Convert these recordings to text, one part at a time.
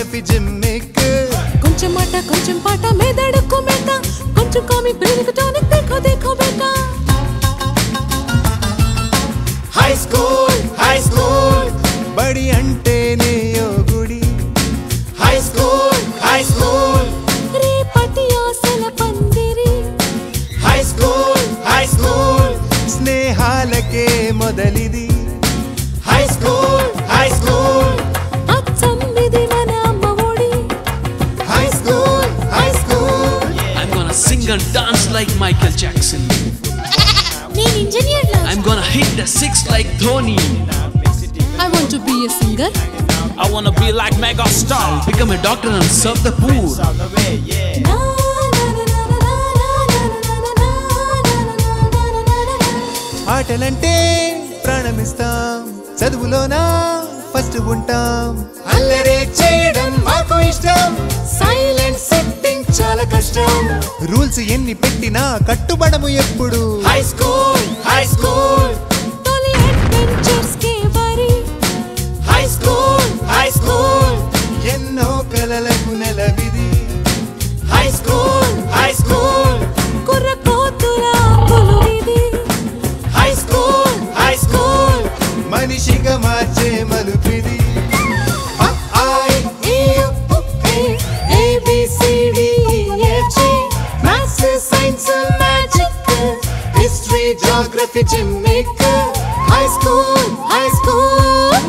Geography gimmick కొంచెం మాట కొంచెం పాట మెదడుకు మేత కొంచెం కామిక్ బ్రెయిన్ టానిక్ देखो देखो बेटा హై స్కూల్ హై స్కూల్ బడి అంటేనే ఓ గుడి హై స్కూల్ హై స్కూల్ రేపటి ఆశల పందిరి హై స్కూల్ హై స్కూల్ స్నేహాలకే మొదలిది హై స్కూల్ హై స్కూల్ అచ్చం ఇది మన అమ్మ ఒడి high school high school I'm gonna sing and dance like Michael Jackson. నేను engineer I'm gonna hit the six like Dhoni. I want to be a singer I wanna be like Mega Star. Become a doctor and serve the poor. ఆటలంటే ప్రాణమిస్తాం చదువులోనా first ఉంటాం అల్లరే చేయడం మాకు ఇష్టం silent setting చాలా కష్టం రూల్స్ ఎన్ని పెట్టినా కట్టుబడము ఎప్పుడు హై స్కూల్ హై స్కూల్ తొలి అడ్వెంచర్స్ కే వరి హై స్కూల్ హై స్కూల్ ఎన్నో కలలకు నెలవిది హై స్కూల్ హై స్కూల్ కుర్ర కోతుల పులు ఇది హై స్కూల్ హై స్కూల్ మనిషిగా మార్చే మలుపిది అ, ఆ, ఇ, ఈ, ఉ, ఏ, A, B, C, D, E, F, G. Maths, science, magic history geography gimmick high school high school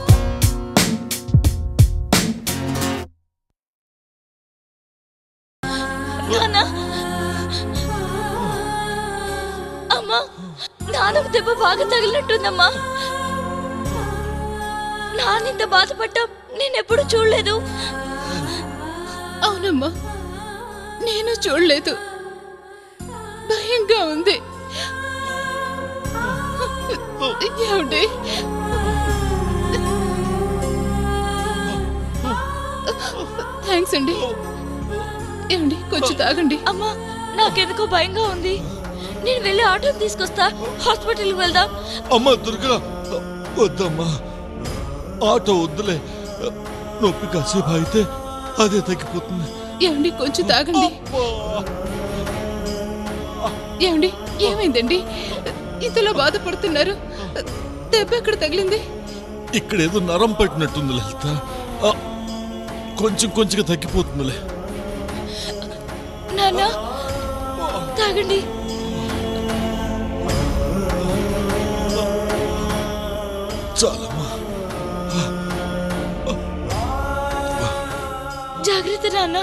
నాన్న అమ్మా నాన్నకు దెబ్బ బాగా తగిలినట్టుందమ్మా నాన్నింత బాధపడ్డా నేనెప్పుడు చూడలేదు అవునమ్మా నేను చూడలేదు భయంగా ఉంది ఏమండి థ్యాంక్స్ అండి ఏమండి కొంచెం తాగండి అమ్మా నాకెందుకో భయంగా ఉంది నేను వెళ్ళి ఆటోని తీసుకొస్తా హాస్పిటల్కి వెళ్దాం అమ్మ దుర్గా వద్దమ్మా ఆటో వద్దులే నొప్పి కాసేపు అయితే అదే తగ్గిపోతుంది ఏమండి కొంచెం తాగండి ఏమండి ఏమైందండి ఇంతలో బాధపడుతున్నారు దెబ్బ ఎక్కడ తగిలింది ఇక్కడ ఏదో నరం పట్టినట్టుంది లలిత ఆ, కొంచెం కొంచెంగా తగ్గిపోతుందిలే నాన్న తాగండి చాలమ్మా జాగ్రత్త నాన్న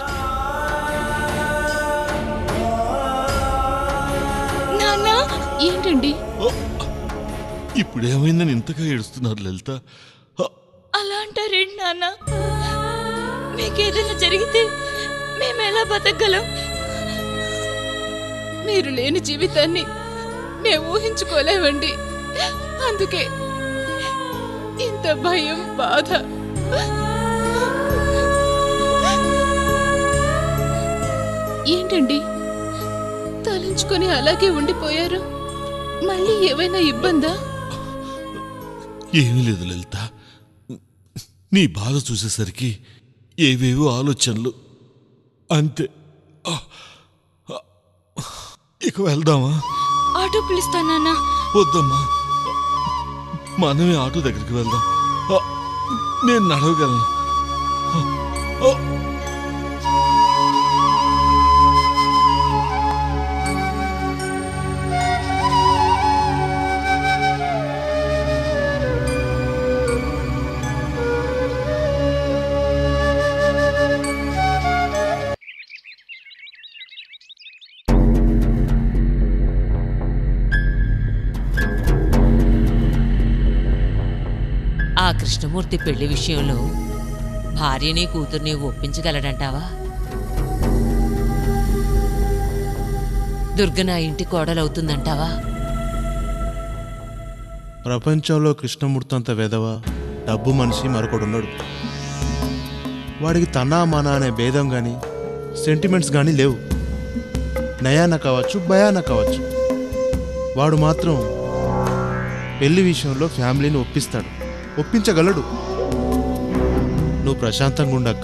నాన్న ఏంటండి ఇప్పుడు ఏమైందని ఇంతగా ఏడుస్తున్నారు లలిత ఆ, అలా అంటారేంటి నాన్న మీకేదైనా జరిగితే మేము ఎలా బతకగలం మీరు లేని జీవితాన్ని మేము ఊహించుకోలేమండి అందుకే ఇంత భయం బాధ ఏంటండి తలంచుకొని అలాగే ఉండిపోయారు మళ్ళీ ఏమైనా ఇబ్బందా ఏమీ లేదు లలిత నీ బాధ చూసేసరికి ఏవేవో ఆలోచనలు అంతే ఆ, ఆ, ఇక వెళ్దామా ఆటో పిలుస్తా నాన్న వద్దమ్మా మనమే ఆటో దగ్గరికి వెళ్దాం ఆ, నేను నడవగలను ఆ, ఆ. ఆ కృష్ణమూర్తి పెళ్లి విషయంలో భార్యని కూతుర్ని ఒప్పించగలడంటావా దుర్గ నా ఇంటి కోడలవుతుందంటావా ప్రపంచంలో కృష్ణమూర్తి అంత వెధవ డబ్బు మనిషి మరొకడున్నాడు వాడికి తనా మన అనే భేదం కానీ సెంటిమెంట్స్ కానీ లేవు నయాన కావచ్చు భయాన కావచ్చు వాడు మాత్రం పెళ్లి విషయంలో ఫ్యామిలీని ఒప్పిస్తాడు ఒప్పించగలడు నువ్వు ప్రశాంతంగా ఉండక్క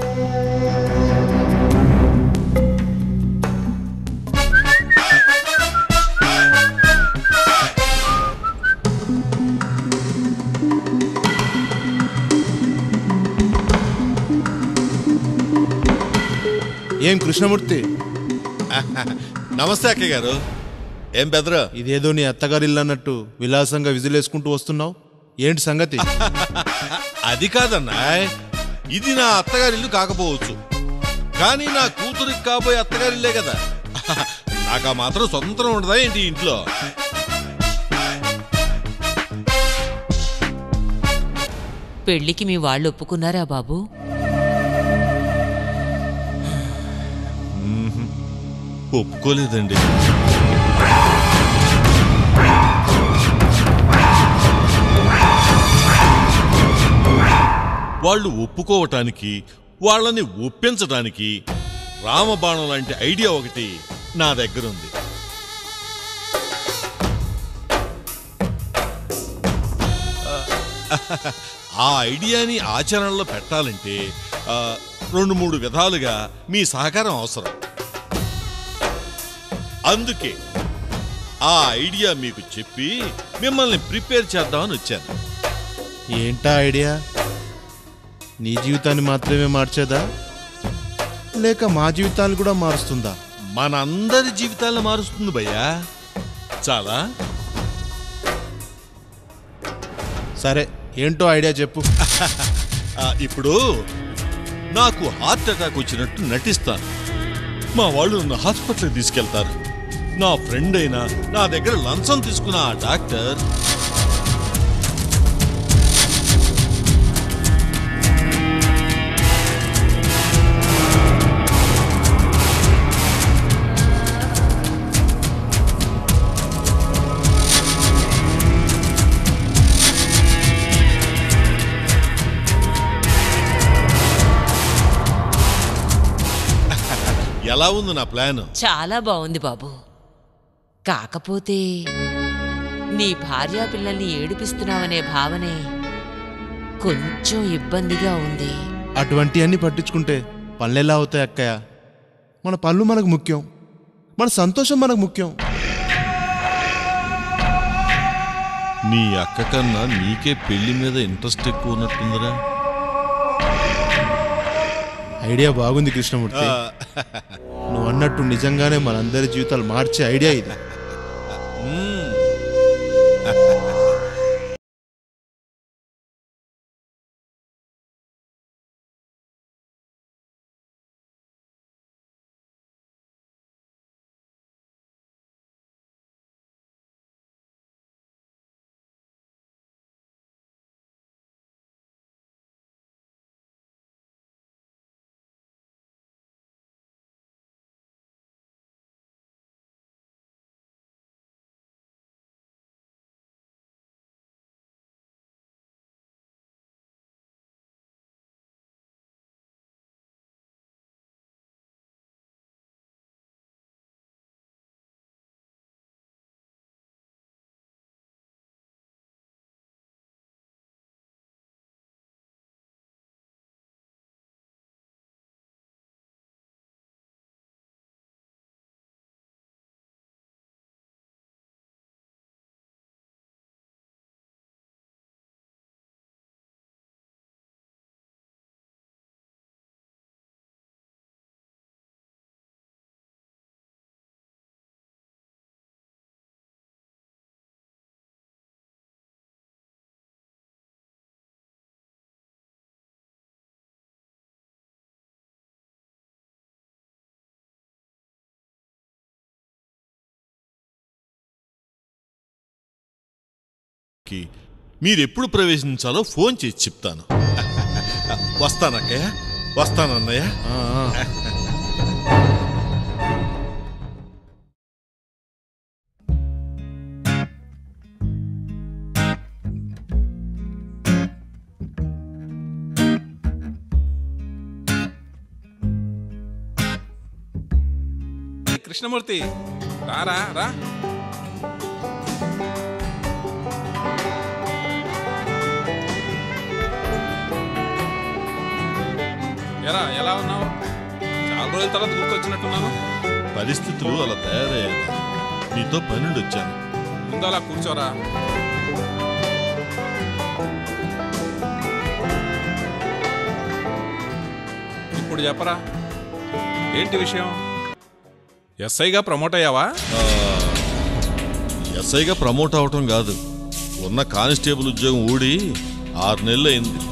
ఏం కృష్ణమూర్తి నమస్తే అక్కయ్య గారు ఏం బెదరు ఇదేదో నీ అత్తగారి ఇల్లు అన్నట్టు విలాసంగా విజిలేసుకుంటూ వస్తున్నావు ఏంటి సంగతి అది కాదన్నా ఇది నా అత్తగారి ఇల్లు కాకపోవచ్చు కానీ నా కూతురికి కాబోయే అత్తగారిల్లే కదా నాకు ఆ మాత్రం స్వతంత్రం ఉండదా ఏంటి ఈ ఇంట్లో పెళ్లికి మీ వాళ్ళు ఒప్పుకున్నారా బాబు ఒప్పుకోలేదండి వాళ్ళు ఒప్పుకోవటానికి వాళ్ళని ఒప్పించటానికి రామబాణం లాంటి ఐడియా ఒకటి నా దగ్గర ఉంది ఆ ఐడియాని ఆచరణలో పెట్టాలంటే ఆ, రెండు మూడు విధాలుగా మీ సహకారం అవసరం అందుకే ఆ ఐడియా మీకు చెప్పి మిమ్మల్ని ప్రిపేర్ చేద్దామని వచ్చాను ఏంటా ఐడియా నీ జీవితాన్ని మాత్రమే మార్చేదా లేక మా జీవితాన్ని కూడా మారుస్తుందా మనందరి జీవితాలను మారుస్తుంది భయ్యా చాలా సరే ఏంటో ఐడియా చెప్పు ఆ, ఇప్పుడు నాకు హార్ట్ అటాక్ వచ్చినట్టు నటిస్తాను మా వాళ్ళు నన్ను హాస్పిటల్కి తీసుకెళ్తారు నా ఫ్రెండ్ అయినా నా దగ్గర లంచం తీసుకున్న ఆ డాక్టర్ ఎలా ఉంది నా ప్లాన్ చాలా బాగుంది బాబు కాకపోతే నీ భార్యా పిల్లల్ని ఏడిపిస్తున్నావనే భావనే కొంచెం ఇబ్బందిగా ఉంది అటువంటి అన్ని పట్టించుకుంటే పనులెలా అవుతాయి అక్కయ్య మన పనులు మనకు ముఖ్యం మన సంతోషం మనకు ముఖ్యం నీ అక్క కన్నా నీకే పెళ్లి మీద ఇంట్రెస్ట్ ఎక్కువ ఉన్నట్టుందిరా ఐడియా బాగుంది కృష్ణమూర్తి నువ్వు అన్నట్టు నిజంగానే మనందరి జీవితాలు మార్చే ఐడియా ఇది మ్మ్. కి మీరెప్పుడు ప్రవేశించాలో ఫోన్ చేసి చెప్తాను వస్తానక్కయ్య వస్తానన్నయ్య ఆ, ఆ. కృష్ణమూర్తి రారా రా ఎరా ఎలా ఉన్నావు చాలా రోజుల తర్వాత గుర్తొచ్చినట్టున్నాను పరిస్థితులు అలా తయారయ్యాయి నీతో పనుండి వచ్చాను ముందు అలా కూర్చోరా ఇప్పుడు చెప్పరా ఏంటి విషయం ఎస్ఐగా ప్రమోట్ అయ్యావా ఆ, ఎస్ఐగా ప్రమోట్ అవటం కాదు ఉన్న కానిస్టేబుల్ ఉద్యోగం ఊడి ఆరు నెలలు అయింది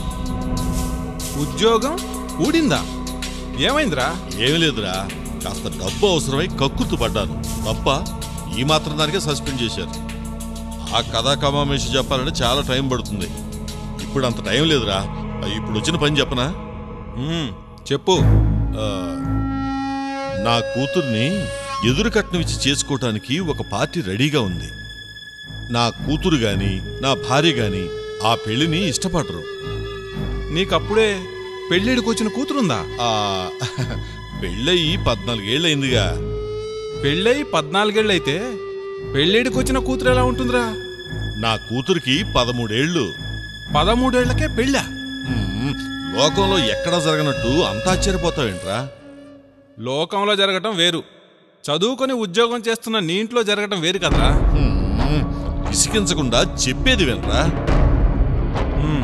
ఉద్యోగం ఊడిందా ఏమైందిరా ఏమీ లేదురా కాస్త డబ్బు అవసరమై కక్కుర్తు పడ్డాను తప్ప ఈ మాత్రం దానికే సస్పెండ్ చేశారు ఆ కథా కమామేషి చెప్పాలంటే చాలా టైం పడుతుంది ఇప్పుడు అంత టైం లేదురా ఇప్పుడు వచ్చిన పని చెప్పనా మ్మ్, చెప్పు ఆ, నా కూతుర్ని ఎదురు కట్నం ఇచ్చి చేసుకోవటానికి ఒక పార్టీ రెడీగా ఉంది నా కూతురు గాని నా భార్య గాని ఆ పెళ్లిని ఇష్టపడరు నీకప్పుడే పెళ్ళిడికి వచ్చిన కూతురుందా ఆ పెళ్ళయి పద్నాలుగేళ్ళయిందిగా పెళ్ళయి పద్నాలుగేళ్ళైతే పెళ్ళిడికి వచ్చిన కూతురు ఎలా ఉంటుందిరా నా కూతురికి పదమూడేళ్ళు పదమూడేళ్లకే పెళ్ళా మ్మ్, లోకంలో ఎక్కడా జరగనట్టు అంత ఆశ్చర్యపోతావేంట్రా లోకంలో జరగటం వేరు చదువుకొని ఉద్యోగం చేస్తున్న నీ ఇంట్లో జరగటం వేరు కదరా మ్మ్, విసిగించకుండా చెప్పేది వినరా మ్మ్,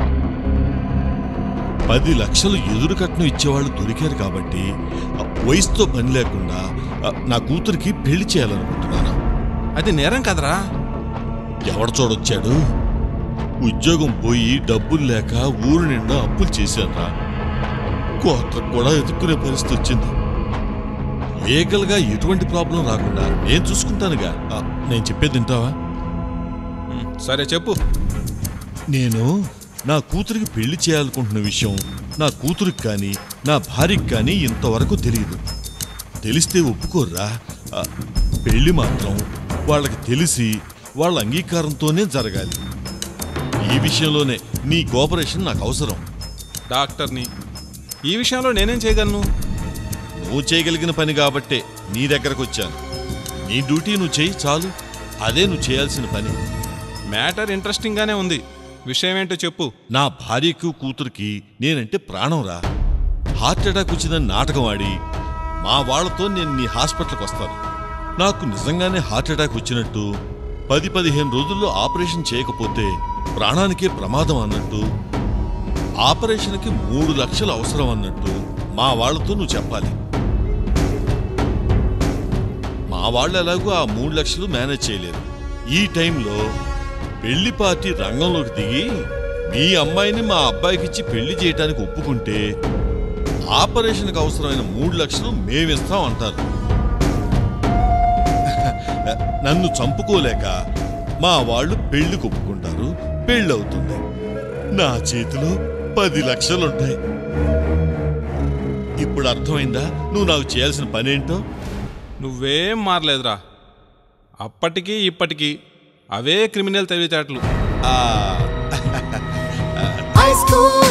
పది లక్షలు ఎదురు కట్నం ఇచ్చేవాళ్ళు దొరికారు కాబట్టి ఆ, వయసుతో పని లేకుండా ఆ, నా కూతురికి పెళ్లి చేయాలనుకుంటున్నాను అది నేరం కదరా ఎవడు చూడొచ్చాడు ఉద్యోగం పోయి డబ్బులు లేక ఊరు నిండా అప్పులు చేశారా కోట్లకు కూడా ఎదుర్కొనే పరిస్థితి వచ్చింది లీగల్గా ఎటువంటి ప్రాబ్లం రాకుండా నేను చూసుకుంటానుగా ఆ, నేను చెప్పేది వింటావా మ్మ్, సరే చెప్పు నేను నా కూతురికి పెళ్లి చేయాలనుకుంటున్న విషయం నా కూతురికి కానీ నా భార్యకి కానీ ఇంతవరకు తెలియదు తెలిస్తే ఒప్పుకోర్రా ఆ, పెళ్లి మాత్రం వాళ్ళకి తెలిసి వాళ్ళ అంగీకారంతోనే జరగాలి ఈ విషయంలోనే నీ కోఆపరేషన్ నాకు అవసరం డాక్టర్ని ఈ విషయంలో నేనేం చేయగలను నువ్వు చేయగలిగిన పని కాబట్టే నీ దగ్గరకు వచ్చాను నీ డ్యూటీ నువ్వు చేయి చాలు అదే నువ్వు చేయాల్సిన పని మ్యాటర్ ఇంట్రెస్టింగ్గానే ఉంది విషయం ఏంటో చెప్పు నా భార్యకు కూతురికి నేనంటే ప్రాణం రా హార్ట్ అటాక్ వచ్చిందని నాటకం ఆడి మా వాళ్ళతో నేను నీ హాస్పిటల్కి వస్తాను నాకు నిజంగానే హార్ట్ అటాక్ వచ్చినట్టు పది పదిహేను రోజుల్లో ఆపరేషన్ చేయకపోతే ప్రాణానికే ప్రమాదం అన్నట్టు ఆపరేషన్కి మూడు లక్షలు అవసరం అన్నట్టు మా వాళ్ళతో నువ్వు చెప్పాలి మా వాళ్ళు ఎలాగో ఆ మూడు లక్షలు మేనేజ్ చేయలేరు ఈ టైంలో పెళ్లి పార్టీ రంగంలోకి దిగి మీ అమ్మాయిని మా అబ్బాయికి ఇచ్చి పెళ్లి చేయడానికి ఒప్పుకుంటే ఆపరేషన్కి అవసరమైన మూడు లక్షలు మేమిస్తాం అంటారు నన్ను చంపుకోలేక మా వాళ్ళు పెళ్లికి ఒప్పుకుంటారు పెళ్ళవుతుంది నా చేతిలో పది లక్షలుంటాయి ఇప్పుడు అర్థమైందా నువ్వు నాకు చేయాల్సిన పనేంటో నువ్వేం మారలేదురా అప్పటికి ఇప్పటికీ అవే క్రిమినల్ తెలివితేటలు ఆ హై స్కూల్